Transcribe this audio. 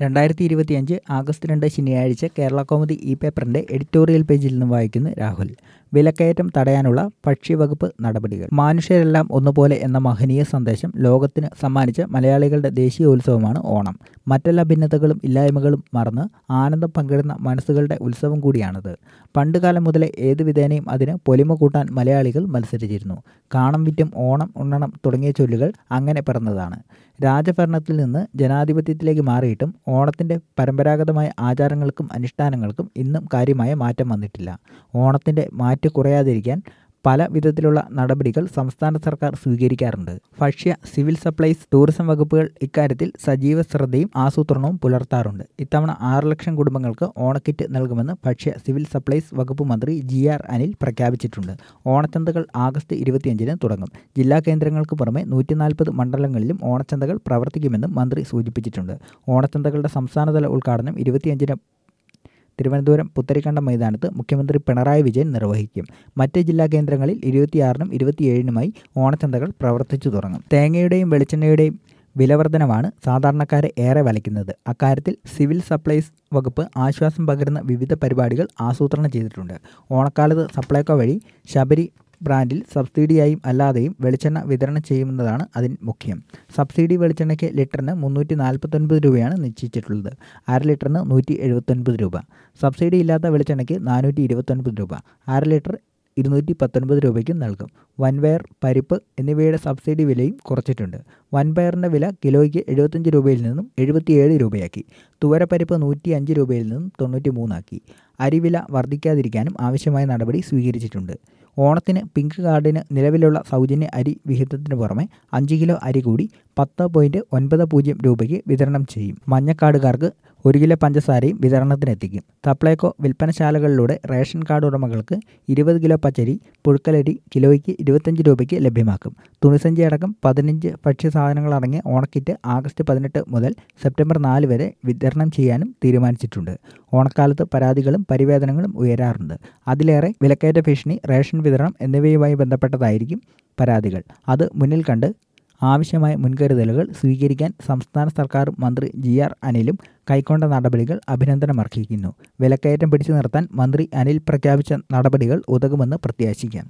രണ്ടായിരത്തി ഇരുപത്തിയഞ്ച് ആഗസ്റ്റ് രണ്ട് ശനിയാഴ്ച കേരള കൗമുദി ഇ പേപ്പറിന്റെ എഡിറ്റോറിയൽ പേജിൽ നിന്ന് വായിക്കുന്നു രാഹുൽ വിലക്കയറ്റം തടയാനുള്ള ഭക്ഷ്യവകുപ്പ് നടപടികൾ മനുഷ്യരെല്ലാം ഒന്നുപോലെ എന്ന മഹനീയ സന്ദേശം ലോകത്തിന് സമ്മാനിച്ച മലയാളികളുടെ ദേശീയോത്സവമാണ് ഓണം മറ്റെല്ലാ ഭിന്നതകളും ഇല്ലായ്മകളും മറന്ന് ആനന്ദം പങ്കിടുന്ന മനസ്സുകളുടെ ഉത്സവം കൂടിയാണത് പണ്ടുകാലം മുതലേ ഏതു വിധേനയും അതിന് പൊലിമ കൂട്ടാൻ മലയാളികൾ മത്സരിച്ചിരുന്നു കാണം വിറ്റും ഓണം ഉണ്ണണം തുടങ്ങിയ ചൊല്ലുകൾ അങ്ങനെ പിറന്നതാണ് രാജഭരണത്തിൽ നിന്ന് ജനാധിപത്യത്തിലേക്ക് മാറിയിട്ടും ഓണത്തിൻ്റെ പരമ്പരാഗതമായ ആചാരങ്ങൾക്കും അനുഷ്ഠാനങ്ങൾക്കും ഇന്നും കാര്യമായ മാറ്റം വന്നിട്ടില്ല ഓണത്തിൻ്റെ മാറ്റ് കുറയാതിരിക്കാൻ പല വിധത്തിലുള്ള നടപടികൾ സംസ്ഥാന സർക്കാർ സ്വീകരിക്കാറുണ്ട് ഭക്ഷ്യ സിവിൽ സപ്ലൈസ് ടൂറിസം വകുപ്പുകൾ ഇക്കാര്യത്തിൽ സജീവ ശ്രദ്ധയും ആസൂത്രണവും പുലർത്താറുണ്ട് ഇത്തവണ ആറ് ലക്ഷം കുടുംബങ്ങൾക്ക് ഓണക്കിറ്റ് നൽകുമെന്ന് ഭക്ഷ്യ സിവിൽ സപ്ലൈസ് വകുപ്പ് മന്ത്രി ജി ആർ അനിൽ പ്രഖ്യാപിച്ചിട്ടുണ്ട് ഓണച്ചന്തകൾ ആഗസ്റ്റ് ഇരുപത്തിയഞ്ചിന് തുടങ്ങും ജില്ലാ കേന്ദ്രങ്ങൾക്ക് പുറമെ നൂറ്റി നാൽപ്പത് മണ്ഡലങ്ങളിലും ഓണച്ചന്തകൾ പ്രവർത്തിക്കുമെന്നും മന്ത്രി സൂചിപ്പിച്ചിട്ടുണ്ട് ഓണച്ചന്തകളുടെ സംസ്ഥാനതല ഉദ്ഘാടനം ഇരുപത്തിയഞ്ചിന് തിരുവനന്തപുരം പുത്തരിക്കണ്ടം മൈതാനത്ത് മുഖ്യമന്ത്രി പിണറായി വിജയൻ നിർവഹിക്കും മറ്റ് ജില്ലാ കേന്ദ്രങ്ങളിൽ ഇരുപത്തിയാറിനും ഇരുപത്തിയേഴിനുമായി ഓണച്ചന്തകൾ പ്രവർത്തിച്ചു തുടങ്ങും തേങ്ങയുടെയും വെളിച്ചെണ്ണയുടെയും വിലവർധനവാണ് സാധാരണക്കാരെ ഏറെ വലയ്ക്കുന്നത് അക്കാര്യത്തിൽ സിവിൽ സപ്ലൈസ് വകുപ്പ് ആശ്വാസം പകരുന്ന വിവിധ പരിപാടികൾ ആസൂത്രണം ചെയ്തിട്ടുണ്ട് ഓണക്കാലത്ത് സപ്ലൈകോ വഴി ശബരി ബ്രാൻഡിൽ സബ്സിഡിയായും അല്ലാതെയും വെളിച്ചെണ്ണ വിതരണം ചെയ്യുന്നതാണ് അതിന് മുഖ്യം സബ്സിഡി വെളിച്ചെണ്ണയ്ക്ക് ലിറ്ററിന് മുന്നൂറ്റി നാൽപ്പത്തൊൻപത് രൂപയാണ് നിശ്ചയിച്ചിട്ടുള്ളത് അര ലിറ്ററിന് നൂറ്റി എഴുപത്തൊൻപത് രൂപ സബ്സിഡി ഇല്ലാത്ത വെളിച്ചെണ്ണയ്ക്ക് നാനൂറ്റി ഇരുപത്തൊൻപത് രൂപ അര ലിറ്റർ ഇരുന്നൂറ്റി പത്തൊൻപത് രൂപയ്ക്കും നൽകും വൻപയർ പരിപ്പ് എന്നിവയുടെ സബ്സിഡി വിലയും കുറച്ചിട്ടുണ്ട് വൻപയറിൻ്റെ വില കിലോയ്ക്ക് എഴുപത്തഞ്ച് രൂപയിൽ നിന്നും എഴുപത്തിയേഴ് രൂപയാക്കി തുവരപ്പരിപ്പ് നൂറ്റി അഞ്ച് രൂപയിൽ നിന്നും തൊണ്ണൂറ്റി മൂന്നാക്കി അരിവില വർദ്ധിക്കാതിരിക്കാനും ആവശ്യമായ നടപടി സ്വീകരിച്ചിട്ടുണ്ട് ഓണത്തിന് പിങ്ക് കാർഡിന് നിലവിലുള്ള സൗജന്യ അരി വിഹിതത്തിന് പുറമെ അഞ്ച് കിലോ അരി കൂടി പത്ത് പോയിൻറ്റ് ഒൻപത് പൂജ്യം രൂപയ്ക്ക് വിതരണം ചെയ്യും മഞ്ഞക്കാർഡുകാർക്ക് ഒരു കിലോ പഞ്ചസാരയും വിതരണത്തിനെത്തിക്കും സപ്ലൈകോ വിൽപ്പനശാലകളിലൂടെ റേഷൻ കാർഡ് ഉടമകൾക്ക് ഇരുപത് കിലോ പച്ചരി പുഴുക്കലരി കിലോയ്ക്ക് ഇരുപത്തഞ്ച് രൂപയ്ക്ക് ലഭ്യമാക്കും തുണിസഞ്ചി അടക്കം പതിനഞ്ച് ഭക്ഷ്യസാധനങ്ങൾ അടങ്ങിയ ഓണക്കിറ്റ് ആഗസ്റ്റ് പതിനെട്ട് മുതൽ സെപ്റ്റംബർ നാല് വരെ വിതരണം ചെയ്യാനും തീരുമാനിച്ചിട്ടുണ്ട് ഓണക്കാലത്ത് പരാതികളും പരിവേദനങ്ങളും ഉയരാറുണ്ട് അതിലേറെ വിലക്കയറ്റ ഭീഷണി റേഷൻ വിതരണം എന്നിവയുമായി ബന്ധപ്പെട്ടതായിരിക്കും പരാതികൾ അത് മുന്നിൽ കണ്ട് ആവശ്യമായ മുൻകരുതലുകൾ സ്വീകരിക്കാൻ സംസ്ഥാന സർക്കാർ മന്ത്രി ജി ആർ അനിലും കൈക്കൊണ്ട നടപടികൾ അഭിനന്ദനമർഹിക്കുന്നു വിലക്കയറ്റം പിടിച്ചു നിർത്താൻ മന്ത്രി അനിൽ പ്രഖ്യാപിച്ച നടപടികൾ ഉതകുമെന്ന് പ്രത്യാശിക്കാം